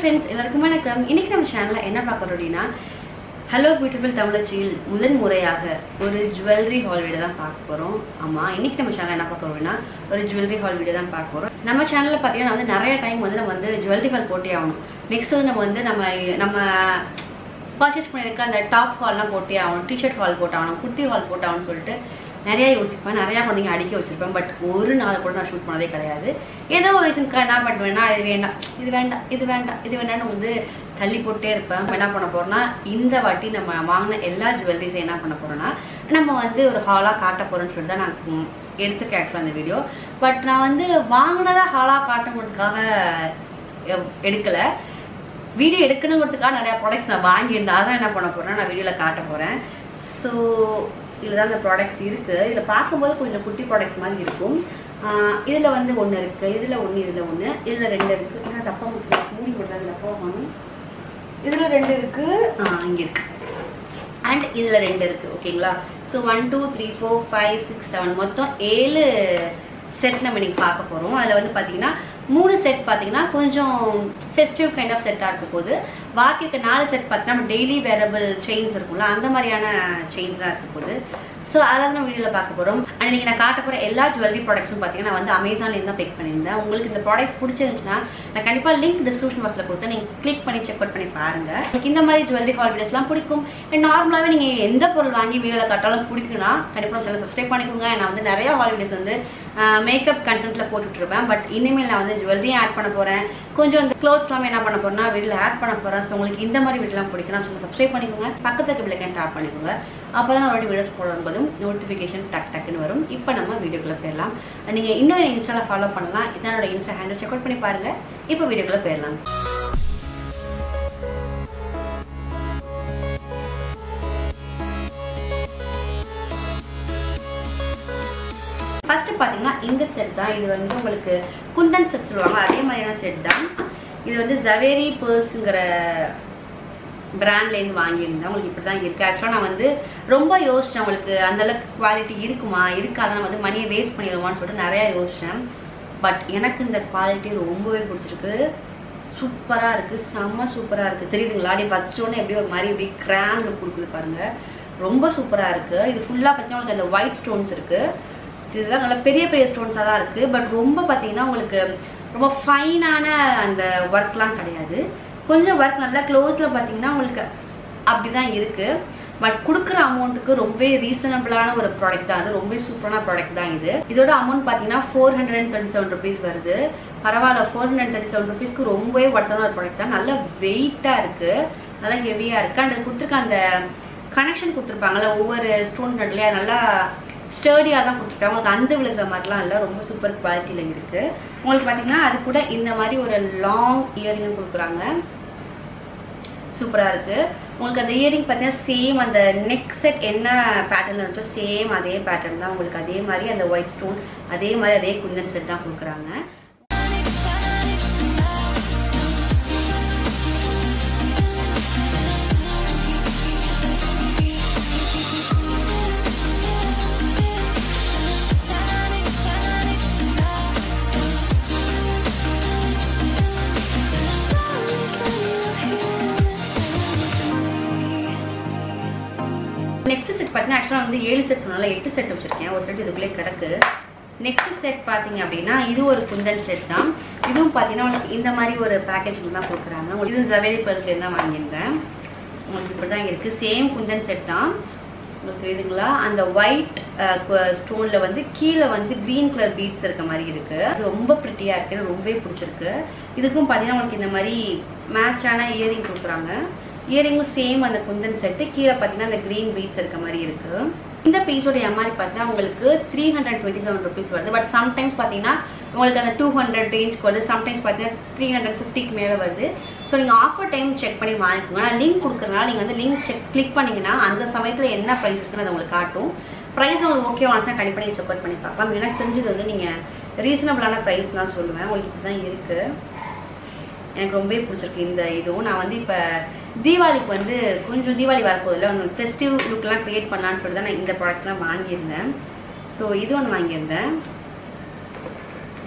Friends எல்லாருக்கும் வணக்கம் இன்னைக்கு நம்ம சேனல்ல என்ன பார்க்குறோம் அப்படின்னா ஹலோ பியூட்டிஃபுல் தமிழச்சியில் முதன் முறையாக ஒரு ஜுவல்லரி ஹால் வீடியோ தான் பார்க்க போகிறோம் ஆமாம் இன்னைக்கு நம்ம சேனல் என்ன பார்க்குறோம் அப்படின்னா ஒரு ஜுவல்லரி ஹால் வீடியோ தான் பார்க்க போகிறோம் நம்ம சேனலில் பார்த்தீங்கன்னா வந்து நிறைய டைம் வந்து நம்ம வந்து ஜுவல்லரி ஹால் போட்டே ஆகணும் நெக்ஸ்ட் வந்து நம்ம வந்து நம்ம நம்ம பர்ச்சேஸ் பண்ணியிருக்க அந்த டாப் ஹால்லாம் போட்டே ஆகணும் டிஷர்ட் ஹால் போட்டாகணும் குர்த்தி ஹால் போட்டாகணும்னு சொல்லிட்டு நிறைய யோசிப்பேன் நிறையா குழந்தைங்க அடிக்க வச்சிருப்பேன் பட் ஒரு நாள் கூட நான் ஷூட் பண்ணதே கிடையாது ஏதோ ஒரு ரீசனுக்கு என்ன பண்ணுவேன்னா இது வேண்டாம் இது வேண்டாம் இது வேண்டாம் இது வேண்டாம்னு வந்து தள்ளி போட்டே இருப்பேன் என்ன பண்ண போறோம்னா இந்த வாட்டி நம்ம வாங்கின எல்லா ஜுவல்லரிஸையும் என்ன பண்ண போறோம்னா நம்ம வந்து ஒரு ஹாலாக காட்ட போறோம்னு சொல்லிட்டு தான் நான் ம், எடுத்துருக்கேன் ஆக்சுவலாக அந்த வீடியோ பட் நான் வந்து வாங்கினதா ஹாலாக காட்டுறதுக்காக எ- எடுக்கலை வீடியோ எடுக்கணுங்கிறதுக்காக நிறைய ப்ராடக்ட்ஸ் நான் வாங்கியிருந்தேன் அதான் என்ன பண்ண போறேன்னா நான் வீடியோவில் காட்ட போகிறேன் ஸோ இதில் தான் இந்த ப்ராடக்ட்ஸ் இருக்குது இதில் பார்க்கும்போது கொஞ்சம் குட்டி ப்ராடக்ட்ஸ் மாதிரி இருக்கும் இதில் வந்து ஒன்று இருக்குது இதில் ஒன்று இதில் ஒன்று இதில் ரெண்டு இருக்குது ஏன்னா டப்பா முடி- மூடி போட்டாங்க டப்பா வாங்கணும் இதில் ரெண்டு இருக்குது இங்கே இருக்கு அண்ட் இதில் ரெண்டு இருக்குது ஓகேங்களா so one two three four five six seven மொத்தம் ஏழு செட் நம்ம இன்னைக்கு பார்க்க போகிறோம் அதில் வந்து பார்த்தீங்கன்னா மூணு செட் பார்த்தீங்கன்னா கொஞ்சம் ஃபெஸ்டிவ் கைண்ட் ஆஃப் செட்டாக இருக்க போது பாக்கி இருக்க நாலு செட் பார்த்தீங்கன்னா நம்ம டெய்லி வேரபிள் செயின்ஸ் இருக்கும்ல அந்த மாதிரியான செயின்ஸ் தான் இருக்க போகுது ஸோ அதெல்லாம் நம்ம வீடியோவில் பார்க்க போகிறோம் அண்ட் இன்னைக்கு நான் காட்ட போகிற எல்லா ஜுவல்லரி ப்ராடக்ட்ஸும் பார்த்தீங்கன்னா நான் வந்து அமேசான்லேருந்து தான் பிக் பண்ணியிருந்தேன் உங்களுக்கு இந்த ப்ராடக்ட்ஸ் பிடிச்சிருந்துச்சுன்னா நான் கண்டிப்பாக லிங்க் டிஸ்கிரிப்ஷன் பாக்ஸில் கொடுத்து நீங்கள் கிளிக் பண்ணி செக் அவுட் பண்ணி பாருங்கள் உங்களுக்கு இந்த மாதிரி ஜுவல்லரி ஹால் வீடியோஸ்லாம் பிடிக்கும் நார்மலாகவே நீங்கள் எந்த பொருள் வாங்கி வீடியோவில் காட்டாலும் பிடிக்கும்னா கண்டிப்பாக சேனல் சப்ஸ்கிரைப் பண்ணிக்கோங்க நான் வந்து நிறைய ஹால் வீடியோஸ் வந்து மேக்கப் கண்டென்ட்டில் போட்டுட்ருப்பேன் பட் இனிமேல் நான் வந்து ஜுவல்லரியும் ஆட் பண்ண போகிறேன் கொஞ்சம் இந்த க்ளோத்ஸ் எல்லாமே என்ன பண்ண போறேன்னா வீடியோவில் ஆட் பண்ண போகிறேன் ஸோ உங்களுக்கு இந்த மாதிரி வீடியோலாம் பிடிக்கும் சேனல் சப்ஸ்கிரைப் பண்ணிக்கோங்க பக்கத்துக்கு பிள்ளைக்கன் டாப் பண்ணிக்கோங்க அப்போ தான் நான் வீடியோஸ் போடும்போதும் நோட்டிஃபிகேஷன் டக் டக்குன்னு வரும் இப்போ நம்ம வீடியோக்குள்ளே போயிடலாம் நீங்கள் இன்னும் இன்ஸ்டாவில் ஃபாலோ பண்ணலாம் இதான் என்னோட இன்ஸ்டா ஹேண்டில் செக் அவுட் பண்ணி பாருங்கள் இப்போ வீடியோக்குள்ளே போயிடலாம் ஃபர்ஸ்ட் பார்த்தீங்கன்னா இந்த செட் தான் இது வந்து உங்களுக்கு குந்தன் செட் சொல்லுவாங்க அதே மாதிரியான செட் தான் இது வந்து ஜவேரி பர்ஸுங்கிற பிராண்ட்லேருந்து வாங்கியிருந்தேன் உங்களுக்கு இப்படி தான் இருக்குது ஆக்சுவலாக நான் வந்து ரொம்ப யோசித்தேன் உங்களுக்கு அந்த அளவுக்கு குவாலிட்டி இருக்குமா இருக்காதான் வந்து மணியை வேஸ்ட் பண்ணிடுவான்னு சொல்லிட்டு நிறையா யோசித்தேன் பட் எனக்கு இந்த குவாலிட்டி ரொம்பவே பிடிச்சிருக்கு சூப்பராக இருக்குது செம்ம சூப்பராக இருக்குது தெரியுதுங்களா அப்படி வச்சோன்னே எப்படி ஒரு மாதிரி இப்படி கிராண்ட் லுக் கொடுக்குது பாருங்க ரொம்ப சூப்பராக இருக்குது இது ஃபுல்லாக பார்த்தீங்கன்னா உங்களுக்கு அந்த ஒயிட் ஸ்டோன்ஸ் இருக்குது இதெல்லாம் நல்லா பெரிய பெரிய ஸ்டோன்ஸாக தான் இருக்குது பட் ரொம்ப பார்த்தீங்கன்னா உங்களுக்கு ரொம்ப ஃபைனான அந்த ஒர்க்லாம் கிடையாது கொஞ்சம் ஒர்க் நல்லா க்ளோஸில் பார்த்தீங்கன்னா உங்களுக்கு அப்படி தான் இருக்குது பட் கொடுக்குற அமௌண்ட்டுக்கு ரொம்ப ரீசனபிளான ஒரு ப்ராடக்ட் தான் அது ரொம்ப சூப்பரான ப்ராடக்ட் தான் இது இதோட அமௌண்ட் பார்த்தீங்கன்னா four hundred and thirty seven rupees வருது பரவாயில்ல four hundred and thirty seven ருபீஸ்க்கு ரொம்பவே ஒட்டான ஒரு ப்ராடக்ட் தான் நல்லா வெயிட்டாக இருக்குது நல்லா ஹெவியாக இருக்குது அண்ட் அது கொடுத்துருக்க அந்த கனெக்ஷன் கொடுத்துருப்பாங்கல்ல ஒவ்வொரு ஸ்டோன் நட்லையா நல்லா ஸ்டர்டியாக தான் கொடுத்துருக்காங்க உங்களுக்கு அந்த விழுகிற மாதிரிலாம் இல்லை ரொம்ப சூப்பர் குவாலிட்டியில் இருக்குது உங்களுக்கு பார்த்தீங்கன்னா அது கூட இந்த மாதிரி ஒரு லாங் இயரிங்கும் கொடுக்குறாங்க சூப்பராக இருக்குது உங்களுக்கு அந்த இயரிங் பார்த்தீங்கன்னா சேம் அந்த நெக் செட் என்ன பேட்டர்னில் இருந்துச்சோ சேம் அதே பேட்டர்ன் தான் உங்களுக்கு அதே மாதிரி அந்த ஒயிட் ஸ்டோன் அதே மாதிரி அதே குந்தன் செட் தான் கொடுக்குறாங்க நெக்ஸ்ட் செட் பார்த்தீங்கன்னா ஆக்சுவலாக வந்து ஏழு செட் சொன்னால எட்டு செட் வச்சிருக்கேன் ஒரு செட் இதுக்குள்ளே கிடக்கு நெக்ஸ்ட் செட் பார்த்தீங்க அப்படின்னா இது ஒரு குந்தன் செட் தான் இதுவும் பார்த்தீங்கன்னா உங்களுக்கு இந்த மாதிரி ஒரு பேக்கேஜில் தான் கொடுக்குறாங்க உங்களுக்கு இதுவும் ஜவேரி பர்ஸ்லேருந்து தான் வாங்கியிருந்தேன் உங்களுக்கு இப்படி தான் இருக்குது சேம் குந்தன் செட் தான் உங்களுக்கு இதுங்களா அந்த ஒயிட் ஸ்டோனில் வந்து கீழே வந்து க்ரீன் கலர் பீட்ஸ் இருக்க மாதிரி இருக்குது அது ரொம்ப ப்ரிட்டியாக இருக்குது எனக்கு ரொம்பவே பிடிச்சிருக்கு இதுக்கும் பார்த்தீங்கன்னா உங்களுக்கு இந்த மாதிரி மேட்சான இயரிங் கொடுக்குறாங்க இயரிங்கும் சேம் அந்த குந்தன் செட்டு கீழே பார்த்தீங்கன்னா அந்த க்ரீன் பீட்ஸ் இருக்க மாதிரி இருக்கு இந்த பீஸோட எம்ஆர்பி பார்த்தீங்கன்னா உங்களுக்கு three hundred twenty seven rupees வருது பட் சம்டைம்ஸ் பார்த்தீங்கன்னா உங்களுக்கு அந்த டூ ஹண்ட்ரட் ரேஞ்ச்க்கு வருது சம்டைம்ஸ் பார்த்தீங்கன்னா த்ரீ ஹண்ட்ரட் ஃபிஃப்டிக்கு மேலே வருது ஸோ நீங்கள் ஆஃபர் டைம் செக் பண்ணி வாங்கிக்கோங்க நான் லிங்க் கொடுக்குறதுனால நீங்கள் வந்து லிங்க் செக் கிளிக் பண்ணீங்கன்னா அந்த சமயத்தில் என்ன ப்ரைஸ் இருக்குன்னு அது உங்களுக்கு காட்டும் ப்ரைஸ் உங்களுக்கு ஓகே ஆனா கண்டிப்பாக நீங்கள் செக் அவுட் பண்ணி பார்க்கலாம் எனக்கு தெரிஞ்சது வந்து நீங்கள் ரீசனபிளான ப்ரைஸ் தான் சொல்லுவேன் உங்களுக்கு இப்படி தான் இருக்குது எனக்கு ரொம்பவே பிடிச்சிருக்கு இந்த இதுவும் நான் வந்து இப்போ தீபாவளிக்கு வந்து கொஞ்சம் தீபாவளி வரப்போதில்ல அந்த ஃபெஸ்டிவ் லுக்லாம் க்ரியேட் பண்ணலான்னு சொல்லி தான் நான் இந்த ப்ராடக்ட்ஸ்லாம் வாங்கியிருந்தேன் ஸோ இது ஒன்று வாங்கியிருந்தேன்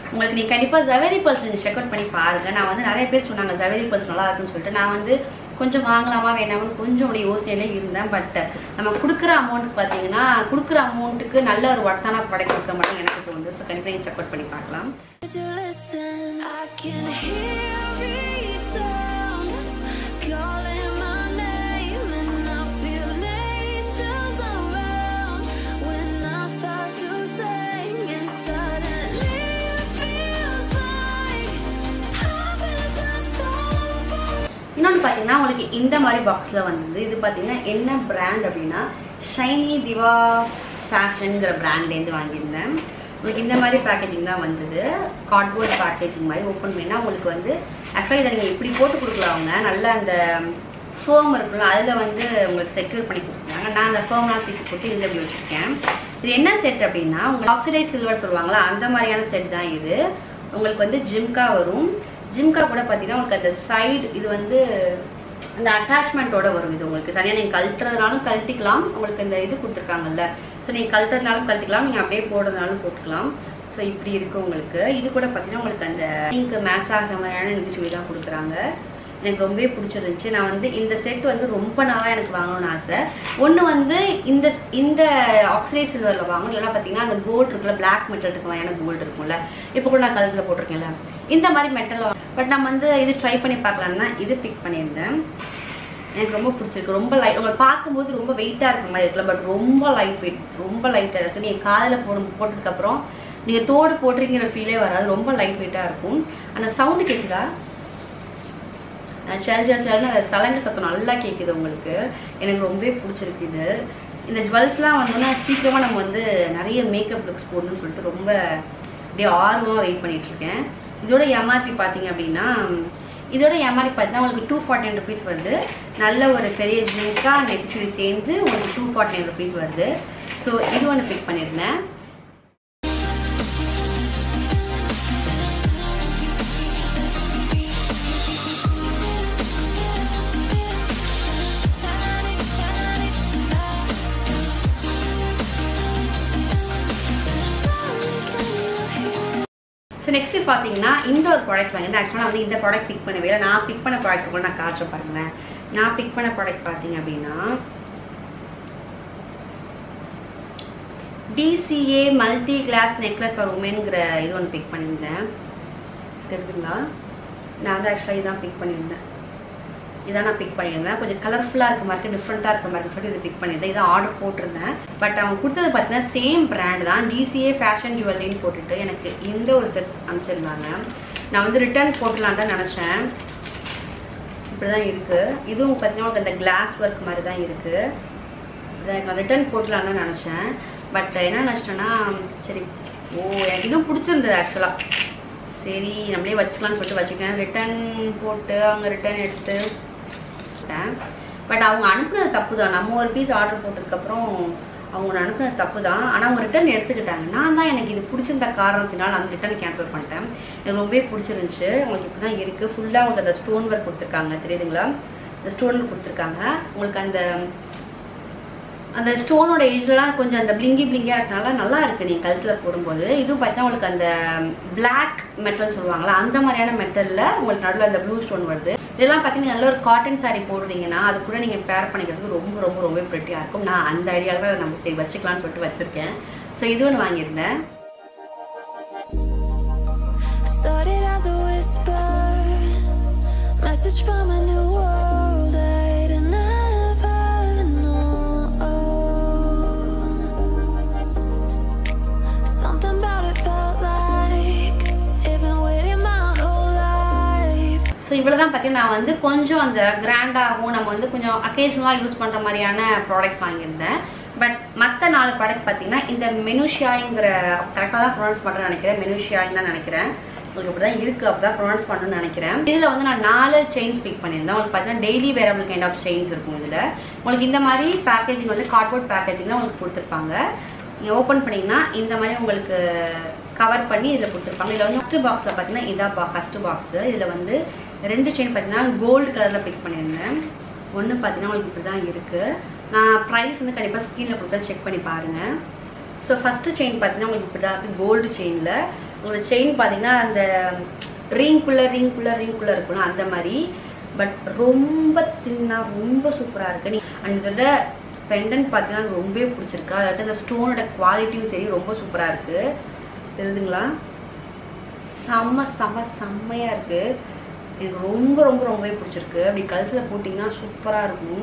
உங்களுக்கு நீங்கள் கண்டிப்பாக ஜவேரி பர்ஸ் நீங்கள் செக் அவுட் பண்ணி பாருங்கள் நான் வந்து நிறைய பேர் சொன்னாங்க ஜவேரி பர்ஸ் நல்லா இருக்குன்னு சொல்லிட்டு நான் வந்து கொஞ்சம் வாங்கலாமா வேணாமான்னு கொஞ்சம் ஒரு யோசனையில இருந்தேன் பட் நம்ம கொடுக்குற அமௌண்ட் பார்த்தீங்கன்னா கொடுக்குற அமௌண்ட்டுக்கு நல்ல ஒரு ஒர்த்தான ப்ராடக்ட் கொடுக்க மட்டும் எனக்கு தோணுது ஸோ கண்டிப்பாக நீங்கள் செக் அவுட் பண்ணி பார்க்கலாம் Did you listen? I can hear every sound calling my name, and I feel angels around when I start to sing, and suddenly it feels like heaven's not so far. இன்னொன்று பார்த்தீங்கன்னா உங்களுக்கு இந்த மாதிரி பாக்ஸில் வந்தது இது பார்த்தீங்கன்னா என்ன பிராண்ட் அப்படின்னா ஷைனி திவா ஃபேஷனுங்கிற பிராண்ட்லேருந்து வாங்கியிருந்தேன் உங்களுக்கு இந்த மாதிரி பேக்கேஜிங் தான் வந்தது கார்ட்போர்ட் பேக்கேஜிங் மாதிரி ஓப்பன் பண்ணினா உங்களுக்கு வந்து ஆக்சுவலாக இதை நீங்கள் இப்படி போட்டு கொடுக்கலாம் அவங்க நல்ல அந்த ஃபோம் இருக்குல்ல அதில் வந்து உங்களுக்கு செக்யூர் பண்ணி கொடுத்துருக்காங்க நான் அந்த ஃபோம்லாம் தூக்கி போட்டு இதில் இப்படி வச்சுருக்கேன் இது என்ன செட் அப்படின்னா உங்களுக்கு ஆக்சிடைஸ் சில்வர் சொல்லுவாங்களா அந்த மாதிரியான செட் தான் இது உங்களுக்கு வந்து ஜிம்கா வரும் ஜிம்கா கூட பார்த்தீங்கன்னா உங்களுக்கு அந்த சைடு இது வந்து அந்த அட்டாச்மெண்ட்டோட வரும் இது உங்களுக்கு தனியாக நீங்கள் கழட்டுறதுனாலும் கழட்டிக்கலாம் உங்களுக்கு இந்த இது கொடுத்துருக்காங்கல்ல ஸோ நீங்கள் கழட்டுறதுனாலும் கழட்டிக்கலாம் நீங்கள் அப்படியே போடுறதுனாலும் போட்டுக்கலாம் ஸோ இப்படி இருக்கு உங்களுக்கு இது கூட பார்த்தீங்கன்னா உங்களுக்கு அந்த பிங்க் மேட்ச் ஆகிற மாதிரியான எனக்கு சொல்லி தான் கொடுக்குறாங்க எனக்கு ரொம்பவே பிடிச்சிருந்துச்சு நான் வந்து இந்த செட் வந்து ரொம்ப நாளாக எனக்கு வாங்கணும்னு ஆசை ஒன்று வந்து இந்த இந்த ஆக்சிடைஸ் சில்வரில் வாங்கணும் இல்லைன்னா பார்த்தீங்கன்னா அந்த கோல்டு இருக்குல்ல பிளாக் மெட்டல் இருக்க மாதிரியான கோல்டு இருக்கும்ல இப்போ கூட நான் கலரில் போட்டிருக்கேன்ல இந்த மாதிரி மெட்டல் பட் நம்ம வந்து இது ட்ரை பண்ணி பார்க்கலாம்னா இது பிக் பண்ணியிருந்தேன் எனக்கு ரொம்ப பிடிச்சிருக்கு ரொம்ப லைட் உங்களை பார்க்கும்போது ரொம்ப வெயிட்டாக இருக்க மாதிரி இருக்குல்ல பட் ரொம்ப லைட் வெயிட் ரொம்ப லைட்டாக இருக்குது நீங்கள் காதில் போடும் போட்டதுக்கப்புறம் நீங்கள் தோடு போட்டிருக்கிற ஃபீலே வராது ரொம்ப லைட் வெயிட்டாக இருக்கும் அந்த சவுண்டு கேட்குதா சல் சல் சல்னு அந்த சலங்க சத்தம் நல்லா கேட்குது உங்களுக்கு எனக்கு ரொம்பவே பிடிச்சிருக்கு இது இந்த ஜுவல்ஸ்லாம் வந்தோன்னா சீக்கிரமாக நம்ம வந்து நிறைய மேக்கப் லுக்ஸ் போடணும்னு சொல்லிட்டு ரொம்ப அப்படியே ஆர்வமாக வெயிட் பண்ணிட்டு இருக்கேன் இதோட எம்ஆர்பி பார்த்தீங்க அப்படின்னா இதோட எம்ஆர்பி பார்த்தீங்கன்னா உங்களுக்கு டூ ஃபார்ட்டி நைன் ருபீஸ் வருது நல்ல ஒரு பெரிய ஜிங்க்கா நெக்ஸ்ட் சேர்ந்து உங்களுக்கு டூ ஃபார்ட்டி நைன் ருபீஸ் வருது ஸோ இது ஒன்று பிக் பண்ணியிருந்தேன் ஸோ நெக்ஸ்ட் பார்த்தீங்கன்னா இந்த ஒரு ப்ராடக்ட் வாங்கிட்டு ஆக்சுவலாக வந்து இந்த ப்ராடக்ட் பிக் பண்ணவே இல்லை நான் பிக் பண்ண ப்ராடக்ட் கூட நான் காட்டுறேன் பாருங்களேன் நான் பிக் பண்ண ப்ராடக்ட் பார்த்தீங்க அப்படின்னா DCA multi glass necklace for உமனுங்கிற இது ஒன்று பிக் பண்ணியிருந்தேன் தெரியுதுங்களா நான் வந்து ஆக்சுவலாக இதான் பிக் பண்ணியிருந்தேன் இதான் நான் பிக் பண்ணியிருந்தேன் கொஞ்சம் கலர்ஃபுல்லாக இருக்க மாதிரி டிஃப்ரெண்ட்டாக இருக்க மாதிரி சொல்லிட்டு இது பிக் பண்ணியிருந்தேன் இதான் ஆர்டர் போட்டிருந்தேன் பட் அவங்க கொடுத்தது பார்த்தீங்கன்னா சேம் பிராண்ட் தான் டிசிஏ ஃபேஷன் ஜுவல்லரின்னு போட்டுட்டு எனக்கு இந்த ஒரு செட் அனுப்பிச்சிருந்தாங்க நான் வந்து ரிட்டர்ன் போட்டலான்னு தான் நினச்சேன் இப்படி தான் இருக்குது இதுவும் பார்த்தீங்கன்னா உங்களுக்கு அந்த கிளாஸ் ஒர்க் மாதிரி தான் இருக்குது இதை நான் ரிட்டர்ன் போட்டலான்னு தான் நினச்சேன் பட் என்ன நினச்சிட்டேன்னா சரி ஓ எனக்கு இதுவும் பிடிச்சிருந்தது ஆக்சுவலாக சரி நம்மளே வச்சுக்கலாம்னு சொல்லிட்டு வச்சுக்கேன் ரிட்டர்ன் போட்டு அவங்க ரிட்டர்ன் எடுத்து பட் அவங்க அனுப்புனது தப்பு தான் நம்ம ஒரு பீஸ் ஆர்டர் போட்டதுக்கப்புறம் அவங்க அனுப்புனது தப்பு தான் ஆனால் அவங்க ரிட்டர்ன் எடுத்துக்கிட்டாங்க நான் தான் எனக்கு இது பிடிச்சிருந்த காரணத்தினால அந்த ரிட்டர்ன் கேன்சல் பண்ணிட்டேன் எனக்கு ரொம்பவே பிடிச்சிருந்துச்சு உங்களுக்கு இப்படி தான் இருக்குது ஃபுல்லாக உங்களுக்கு அந்த ஸ்டோன் ஒர்க் கொடுத்துருக்காங்க தெரியுதுங்களா இந்த ஸ்டோன் கொடுத்துருக்காங்க உங்களுக்கு அந்த அந்த ஸ்டோனோட ஏஜ்லாம் கொஞ்சம் அந்த பிளிங்கி பிளிங்கியாக இருக்கனால நல்லா இருக்கு நீங்கள் கழுத்தில் போடும்போது இதுவும் பார்த்தீங்கன்னா உங்களுக்கு அந்த பிளாக் மெட்டல் சொல்லுவாங்களா அந்த மாதிரியான மெட்டலில் உங்களுக்கு நடுவில் அந்த ப்ளூ ஸ்டோன் வருது இதெல்லாம் பார்த்தீங்கன்னா நல்ல ஒரு காட்டன் saree போடுறீங்கன்னா அது கூட நீங்கள் பேர் பண்ணிக்கிறதுக்கு ரொம்ப ரொம்ப ரொம்ப ப்ரெட்டியாக இருக்கும் நான் அந்த ஐடியாவில் தான் நம்ம சரி வச்சுக்கலாம்னு சொல்லிட்டு வச்சுருக்கேன் ஸோ இது ஒன்று வாங்கியிருந்தேன் Started as a whisper, message from a new world I'd never known. Something about it felt like it'd been waiting my whole life. So இவ்வளோ தான் பார்த்தீங்கன்னா நான் வந்து கொஞ்சம் அந்த கிராண்டாகவும் நம்ம வந்து கொஞ்சம் அக்கேஷனலாக யூஸ் பண்ணுற மாதிரியான ப்ராடக்ட்ஸ் வாங்கியிருந்தேன் பட் மற்ற நாலு ப்ராடக்ட் பார்த்தீங்கன்னா இந்த மெனுஷியாய்ங்கிற கரெக்டாக தான் ப்ரொனவுன்ஸ் பண்ணுறேன்னு நினைக்கிறேன் மெனுஷியாயின்னு தான் நினைக்கிறேன் உங்களுக்கு இப்படி தான் இருக்குது அப்படி தான் ப்ரொனவுன்ஸ் பண்ணணும்னு நினைக்கிறேன் இதில் வந்து நான் நாலு செயின்ஸ் பிக் பண்ணியிருந்தேன் உங்களுக்கு பார்த்தீங்கன்னா daily wearable kind of chains இருக்கும் இதில் உங்களுக்கு இந்த மாதிரி பேக்கேஜிங் வந்து கார்ட்போர்ட் பேக்கேஜிங்லாம் உங்களுக்கு கொடுத்துருப்பாங்க நீங்கள் ஓப்பன் பண்ணிங்கன்னா இந்த மாதிரி உங்களுக்கு கவர் பண்ணி இதில் கொடுத்துருப்பாங்க இதில் வந்து ஃபஸ்ட்டு பாக்ஸில் பார்த்தீங்கன்னா இதான் பா ஃபஸ்ட்டு பாக்ஸு இதில் வந்து ரெண்டு செயின் பார்த்தீங்கன்னா கோல்டு கலரில் பிக் பண்ணியிருந்தேன் ஒன்று பார்த்தீங்கன்னா உங்களுக்கு இப்படி தான் இருக்குது நான் ப்ரைஸ் வந்து கண்டிப்பாக ஸ்க்ரீனில் கொடுத்தா செக் பண்ணி பாருங்கள் ஸோ ஃபஸ்ட்டு செயின் பார்த்தீங்கன்னா உங்களுக்கு இப்படி தான் இருக்குது கோல்டு செயினில் உங்களுக்கு செயின் பார்த்தீங்கன்னா அந்த ரிங்குள்ள ரிங்குள்ள ரிங்குள்ள இருக்கும்ல அந்த மாதிரி பட் ரொம்ப தின்னா ரொம்ப சூப்பராக இருக்கு நீ அண்ட் இதோட பெண்டன்ட் பார்த்தீங்கன்னா எனக்கு ரொம்பவே பிடிச்சிருக்கு அதாவது அந்த ஸ்டோனோட குவாலிட்டியும் சரி ரொம்ப சூப்பராக இருக்கு தெரியுதுங்களா செம்ம செம்ம செம்மையாக இருக்கு எனக்கு ரொம்ப ரொம்ப ரொம்பவே பிடிச்சிருக்கு அப்படி கழுத்தில் போட்டிங்கன்னா சூப்பராக இருக்கும்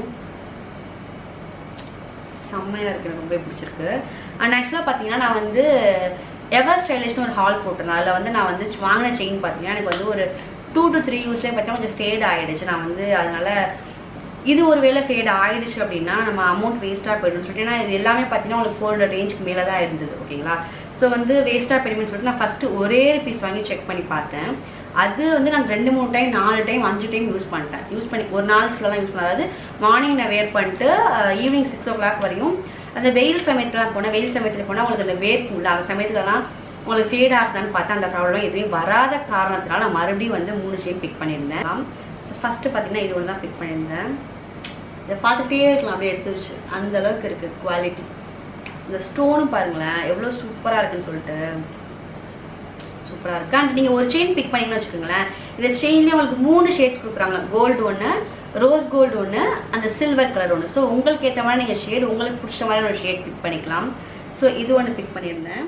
செம்மையாக இருக்கு எனக்கு ரொம்பவே பிடிச்சிருக்கு அண்ட் ஆக்சுவலாக பார்த்தீங்கன்னா நான் வந்து எவர் ஸ்டைலிஷ்னு ஒரு ஹால் போட்டிருந்தேன் அதில் வந்து நான் வந்து வாங்கின செயின் பார்த்தீங்கன்னா எனக்கு வந்து ஒரு டூ டு த்ரீ யூஸ்லேயே பார்த்தீங்கன்னா கொஞ்சம் ஃபேட் ஆகிடுச்சு நான் வந்து அதனால இது ஒரு வேளை ஃபேட் ஆயிடுச்சு அப்படின்னா நம்ம அமௌண்ட் வேஸ்ட்டாக போயிடும்னு சொல்லிட்டு ஏன்னா இது எல்லாமே பார்த்தீங்கன்னா உங்களுக்கு ஃபோர் ஹண்ட்ரட் ரேஞ்சுக்கு மேலே தான் இருந்தது ஓகேங்களா ஸோ வந்து வேஸ்ட்டாக போயிடும்னு சொல்லிட்டு நான் ஃபஸ்ட்டு ஒரே பீஸ் வாங்கி செக் பண்ணி பார்த்தேன் அது வந்து நான் ரெண்டு மூணு டைம் நாலு டைம் அஞ்சு டைம் யூஸ் பண்ணிட்டேன் யூஸ் பண்ணி ஒரு நாள் ஃபுல்லாக யூஸ் பண்ண அதாவது மார்னிங் நான் வேர் பண்ணிட்டு ஈவினிங் சிக்ஸ் ஓ கிளாக் வரையும் அந்த வெயில் சமயத்துலாம் போனேன் வெயில் சமயத்தில் போனால் உங்களுக்கு அந்த வேர்க்கும்ல அந்த சமயத்துலலாம் உங்களுக்கு ஃபேட் ஆகுதான்னு பார்த்தா அந்த ப்ராப்ளம் எதுவுமே வராத காரணத்தினால நான் மறுபடியும் வந்து மூணு ஷேப் பிக் பண்ணியிருந்தேன் ஸோ ஃபஸ்ட்டு பார்த்தீங்கன்னா இது ஒன்று தான் பிக் பண்ணியிருந்தேன் இதை பார்த்துட்டே இருக்கலாம் அப்படியே எடுத்து வச்சு அந்த அளவுக்கு இருக்குது குவாலிட்டி இந்த ஸ்டோனும் பாருங்களேன் எவ்வளோ சூப்பராக இருக்குன்னு சொல்லிட்டு சூப்பராக இருக்கு அண்ட் நீங்கள் ஒரு செயின் பிக் பண்ணீங்கன்னு வச்சுக்கோங்களேன் இந்த செயின்லேயே உங்களுக்கு மூணு ஷேட்ஸ் கொடுக்குறாங்க கோல்டு ஒன்று ரோஸ் கோல்டு ஒன்று அந்த சில்வர் கலர் ஒன்று ஸோ உங்களுக்கு ஏற்ற மாதிரி நீங்கள் ஷேட் உங்களுக்கு பிடிச்ச மாதிரி ஒரு ஷேட் பிக் பண்ணிக்கலாம் ஸோ இது ஒன்று பிக் பண்ணியிருந்தேன்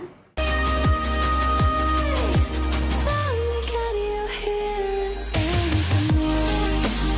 Finally got you here, sing for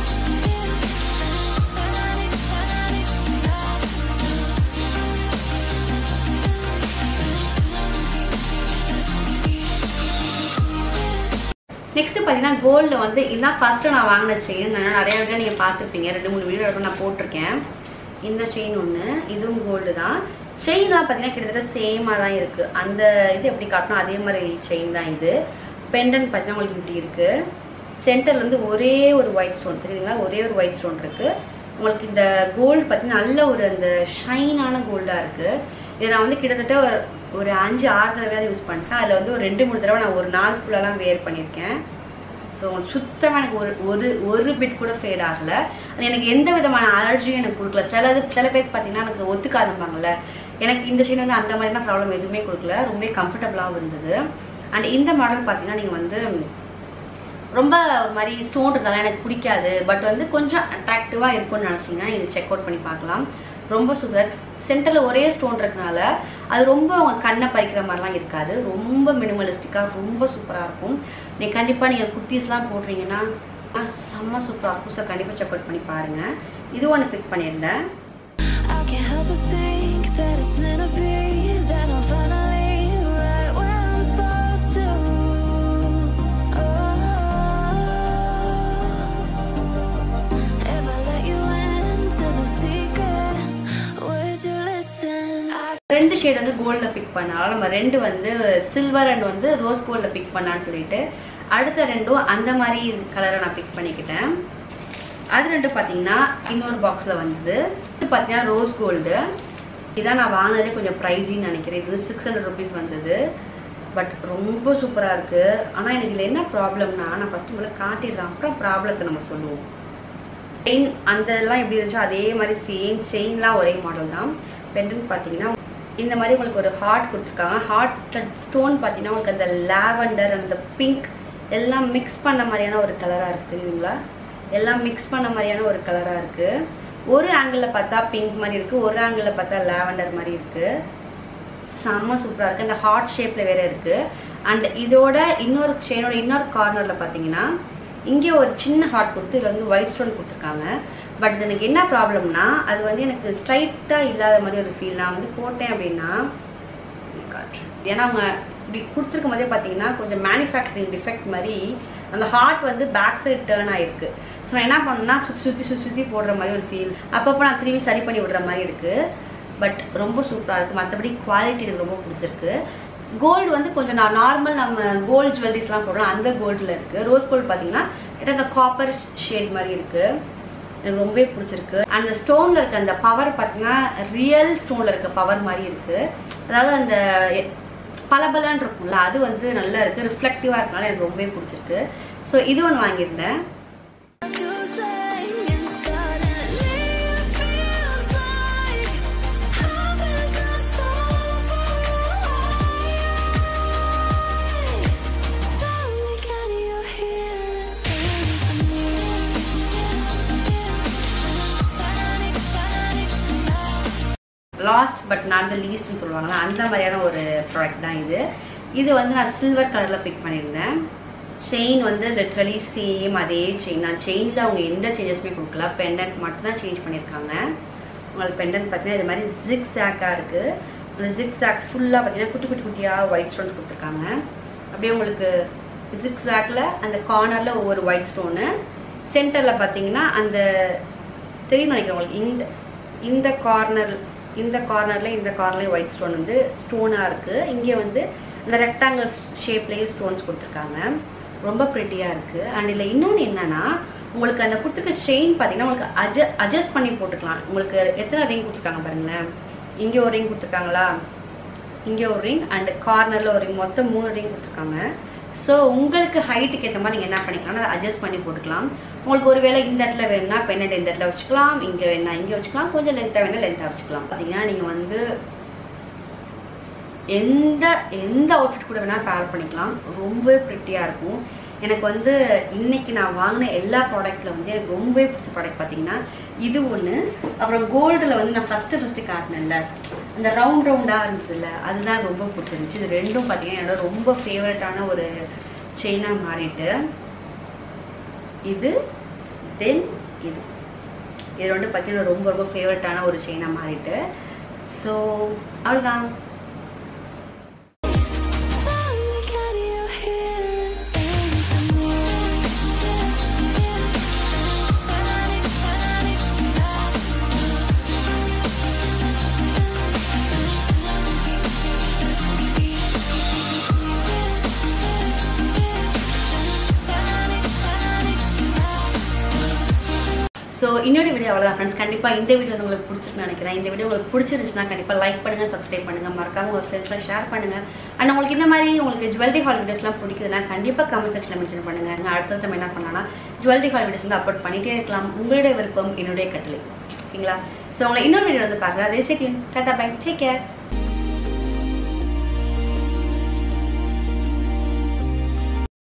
next பார்த்தீங்கன்னா கோல்டில் வந்து இதான் ஃபர்ஸ்ட்டு நான் வாங்கின செயின் நான் நிறைய வீடியோ நீங்கள் பார்த்துருப்பீங்க ரெண்டு மூணு வீடியோ இருக்கும் நான் போட்டிருக்கேன் இந்த செயின் ஒன்று இதுவும் கோல்டு தான் செயின்லாம் பார்த்தீங்கன்னா கிட்டத்தட்ட சேமாக தான் இருக்குது அந்த இது எப்படி காட்டணும் அதே மாதிரி செயின் தான் இது பெண்டன் பார்த்தீங்கன்னா உங்களுக்கு இப்படி இருக்குது சென்டர்ல இருந்து ஒரே ஒரு ஒயிட் ஸ்டோன் தெரியுதுங்களா ஒரே ஒரு ஒயிட் ஸ்டோன் இருக்கு உங்களுக்கு இந்த கோல்டு பார்த்தீங்கன்னா நல்ல ஒரு அந்த ஷைனான கோல்டாக இருக்கு இதை நான் வந்து கிட்டத்தட்ட ஒரு ஒரு அஞ்சு ஆறு தடவையாவது யூஸ் பண்ணிட்டேன் அதில் வந்து ஒரு ரெண்டு மூணு தடவை நான் ஒரு நாள் ஃபுல்லாலாம் வேர் பண்ணியிருக்கேன் ஸோ சுத்தமாக எனக்கு ஒரு ஒரு ஒரு பிட் கூட ஃபேட் ஆகலை அது எனக்கு எந்த விதமான அலர்ஜியும் எனக்கு கொடுக்கல சிலது சில பேருக்கு பார்த்தீங்கன்னா எனக்கு ஒத்துக்காதும்பாங்கல்ல எனக்கு இந்த செயின் வந்து அந்த மாதிரிலாம் ப்ராப்ளம் எதுவுமே கொடுக்கல ரொம்ப கம்ஃபர்டபுளாகவும் இருந்தது அண்ட் இந்த மாடல் பார்த்தீங்கன்னா நீங்கள் வந்து ரொம்ப ஒரு மாதிரி ஸ்டோன் இருந்தாலும் எனக்கு பிடிக்காது பட் வந்து கொஞ்சம் அட்ராக்டிவாக இருக்கும்னு நினச்சிங்கன்னா இது செக் அவுட் பண்ணி பார்க்கலாம் ரொம்ப சூப்பராக சென்டரில் ஒரே ஸ்டோன் இருக்கனால அது ரொம்ப அவங்க கண்ணை பறிக்கிற மாதிரிலாம் இருக்காது ரொம்ப மினிமலிஸ்டிக்காக ரொம்ப சூப்பராக இருக்கும் நீ கண்டிப்பாக நீங்கள் குர்த்தீஸ்லாம் போடுறீங்கன்னா ஆ, செம்ம சூப்பராக இருக்கும் ஸோ கண்டிப்பாக செக் அவுட் பண்ணி பாருங்கள் இது ஒன்று பிக் பண்ணியிருந்தேன் I can't help but think that it's meant to be that I'm finally right where I'm supposed to. Oh, if I let you into the secret, would you listen? I ரெண்டு shade வந்து கோல்டில் pick பண்ணாலும் நம்ம ரெண்டு வந்து silver and வந்து rose கோல்டில் pick பண்ணான்னு சொல்லிட்டு அடுத்த ரெண்டும் அந்த மாதிரி கலரை நான் பிக் பண்ணிக்கிட்டேன் அது ரெண்டும் பார்த்தீங்கன்னா இன்னொரு பாக்ஸில் வந்தது இது பார்த்தீங்கன்னா ரோஸ் கோல்டு இதான் நான் வாங்கினதே கொஞ்சம் ப்ரைஸின்னு நினைக்கிறேன் இது சிக்ஸ் ஹண்ட்ரட் ருபீஸ் வந்தது பட் ரொம்ப சூப்பராக இருக்குது ஆனால் எனக்கு இதில் என்ன ப்ராப்ளம்னா நான் ஃபஸ்ட்டு முதல்ல காட்டிடுறேன் அப்புறம் ப்ராப்ளத்தை நம்ம சொல்லுவோம் செயின் அந்த இதெல்லாம் எப்படி இருந்துச்சோ அதே மாதிரி சேம் செயின்லாம் ஒரே மாடல் தான் பெண்டன் பார்த்தீங்கன்னா இந்த மாதிரி உங்களுக்கு ஒரு ஹார்ட் கொடுத்துருக்காங்க ஹார்ட் ஸ்டோன் பார்த்தீங்கன்னா உங்களுக்கு அந்த லாவெண்டர் அந்த பிங்க் எல்லாம் மிக்ஸ் பண்ண மாதிரியான ஒரு கலராக இருக்குது தெரியுங்களா எல்லாம் மிக்ஸ் பண்ண மாதிரியான ஒரு கலராக இருக்குது ஒரு ஆங்கிளில் பார்த்தா பிங்க் மாதிரி இருக்குது ஒரு ஆங்கிளில் பார்த்தா லாவெண்டர் மாதிரி இருக்குது செம்ம சூப்பராக இருக்குது அந்த ஹார்ட் ஷேப்பில் வேற இருக்குது அண்ட் இதோட இன்னொரு செயினோட இன்னொரு கார்னரில் பார்த்தீங்கன்னா இங்கே ஒரு சின்ன ஹார்ட் கொடுத்து இதில் வந்து ஒயிட் ஸ்டோன் கொடுத்துருக்காங்க பட் இது எனக்கு என்ன ப்ராப்ளம்னா அது வந்து எனக்கு ஸ்ட்ரைட்டாக இல்லாத மாதிரி ஒரு ஃபீல் நான் வந்து போட்டேன் அப்படின்னா காட்டுறேன். ஏன்னா அவங்க இப்படி கொடுத்துருக்கும் போதே பார்த்தீங்கன்னா கொஞ்சம் மேனுஃபேக்சரிங் டிஃபெக்ட் மாதிரி அந்த ஹார்ட் வந்து பேக் சைடு டேர்ன் ஆயிருக்கு ஸோ நான் என்ன பண்ணேன்னா சுற்றி சுற்றி சுற்றி சுற்றி போடுற மாதிரி ஒரு ஃபீல் அப்பப்போ நான் திரும்பி சரி பண்ணி விடுற மாதிரி இருக்குது பட் ரொம்ப சூப்பராக இருக்குது மற்றபடி குவாலிட்டி எனக்கு ரொம்ப பிடிச்சிருக்கு கோல்டு வந்து கொஞ்சம் நான் நார்மல் நம்ம கோல்டு ஜுவல்லரிஸ்லாம் போடுறோம் அந்த கோல்டில் இருக்குது ரோஸ் கோல்டு பார்த்தீங்கன்னா கிட்ட அந்த காப்பர் ஷேட் மாதிரி இருக்குது எனக்கு ரொம்பவே பிடிச்சிருக்கு அந்த ஸ்டோனில் இருக்க அந்த பவர் பார்த்தீங்கன்னா ரியல் ஸ்டோனில் இருக்க பவர் மாதிரி இருக்குது அதாவது அந்த எ- பளபளன்னு இருக்கும்ல அது வந்து நல்லா இருக்குது ரிஃப்ளெக்டிவாக இருக்கனால எனக்கு ரொம்பவே பிடிச்சிருக்கு ஸோ இது ஒன்று வாங்கியிருந்தேன் to sing and suddenly it feels like heaven's not so far last but not the லீஸ்ட்னு சொல்லுவாங்கல்ல அந்த மாதிரியான ஒரு ப்ராடக்ட் தான் இது இது வந்து நான் சில்வர் கலரில் பிக் பண்ணியிருந்தேன் செயின் வந்து லிட்ரலி சேம் அதே செயின் தான் செயினில் அவங்க எந்த சேஞ்சஸுமே கொடுக்கல பெண்டன்ட் மட்டும் தான் சேஞ்ச் பண்ணியிருக்காங்க உங்களுக்கு பெண்டன்ட் பார்த்தீங்கன்னா இது மாதிரி ஜிக் ஜாக்காக இருக்குது அந்த ஜிக் ஜாக் ஃபுல்லாக பார்த்தீங்கன்னா குட்டி குட்டி குட்டியாக ஒயிட் ஸ்டோன்ஸ் கொடுத்துருக்காங்க அப்படியே உங்களுக்கு ஜிக் ஜாக்கில் அந்த கார்னரில் ஒவ்வொரு ஒயிட் ஸ்டோனு சென்டரில் பார்த்தீங்கன்னா அந்த தெரியும் நினைக்கிறேன் உங்களுக்கு இந்த இந்த கார்னர் இந்த கார்னரில் இந்த கார்னர்லேயும் ஒயிட் ஸ்டோன் வந்து ஸ்டோனாக இருக்குது இங்கே வந்து அந்த ரெக்டாங்கிள் ஷேப்லேயே ஸ்டோன்ஸ் கொடுத்துருக்காங்க ரொம்ப ப்ரிட்டியாக இருக்குது அண்ட் இதில் இன்னொன்று என்னன்னா உங்களுக்கு அந்த கொடுத்துருக்க செயின் பார்த்தீங்கன்னா உங்களுக்கு அட்ஜ அட்ஜஸ்ட் பண்ணி போட்டுக்கலாம் உங்களுக்கு எத்தனை ரிங் கொடுத்துருக்காங்க பாருங்களேன் இங்கே ஒரு ரிங் கொடுத்துருக்காங்களா இங்கே ஒரு ரிங் அண்ட் கார்னரில் ஒரு ரிங் மொத்தம் மூணு ரிங் கொடுத்துருக்காங்க ஸோ உங்களுக்கு ஹைட்டுக்கு ஏற்ற மாதிரி நீங்கள் என்ன பண்ணிக்கலாம் அதை அட்ஜஸ்ட் பண்ணி போட்டுக்கலாம் உங்களுக்கு ஒருவேளை இந்த இடத்துல வேணும்னா பெண்ணட் இந்த இடத்துல வச்சுக்கலாம் இங்கே வேணா இங்கே வச்சுக்கலாம் கொஞ்சம் லென்த்தாக வேணா லென்த்தாக வச்சுக்கலாம் பார்த்தீங்கன்னா நீங்கள் வந்து எந்த எந்த அவுட்ஃபிட் கூட வேணால் பேர் பண்ணிக்கலாம் ரொம்பவே ப்ரிட்டியாக இருக்கும் எனக்கு வந்து இன்னைக்கு நான் வாங்கின எல்லா ப்ராடக்ட்டில் வந்து எனக்கு ரொம்பவே பிடிச்ச ப்ராடக்ட் பார்த்தீங்கன்னா இது ஒன்று அப்புறம் கோல்டில் வந்து நான் ஃபஸ்ட்டு ஃபஸ்ட்டு காட்டினேன்ல அந்த ரவுண்ட் ரவுண்டாக இருந்ததுல அதுதான் ரொம்ப பிடிச்சிருந்துச்சு இது ரெண்டும் பார்த்தீங்கன்னா என்னோட ரொம்ப ஃபேவரட்டான ஒரு செயினாக மாறிட்டு இது தென் இது இது ரெண்டும் பார்த்தீங்கன்னா ரொம்ப ரொம்ப ஃபேவரட்டான ஒரு செயினாக மாறிட்டு ஸோ அவ்வளோதான் Finally got you here, sing for so இன்னொரு வீடியோ அவ்வளோதான் ஃப்ரெண்ட்ஸ் கண்டிப்பாக இந்த வீடியோ வந்து உங்களுக்கு பிடிச்சிருக்குன்னு நினைக்கிறேன் இந்த வீடியோ உங்களுக்கு பிடிச்சிருந்துச்சுன்னா கண்டிப்பாக லைக் பண்ணுங்கள் சப்ஸ்கிரைப் பண்ணுங்கள் மறக்காம உங்கள் ஃப்ரெண்ட்ஸ்லாம் ஷேர் பண்ணுங்கள் அண்ட் உங்களுக்கு இந்த மாதிரி உங்களுக்கு ஜுவல்லரி ஹால் வீடியோஸ்லாம் பிடிக்குதுன்னா கண்டிப்பாக கமெண்ட் செக்ஷனில் மென்ஷன் பண்ணுங்கள் நான் அடுத்த நம்ம என்ன பண்ணலாம்னா ஜுவல்லரி ஹால் வீடியோஸ் வந்து அப்லோட் பண்ணிகிட்டே இருக்கலாம் உங்களுடைய விருப்பம் என்னுடைய கட்டளை ஓகேங்களா ஸோ உங்களை இன்னொரு வீடியோ வந்து பார்க்கலாம் ரேசிட்டின் டாட்டா பை டேக் கேர்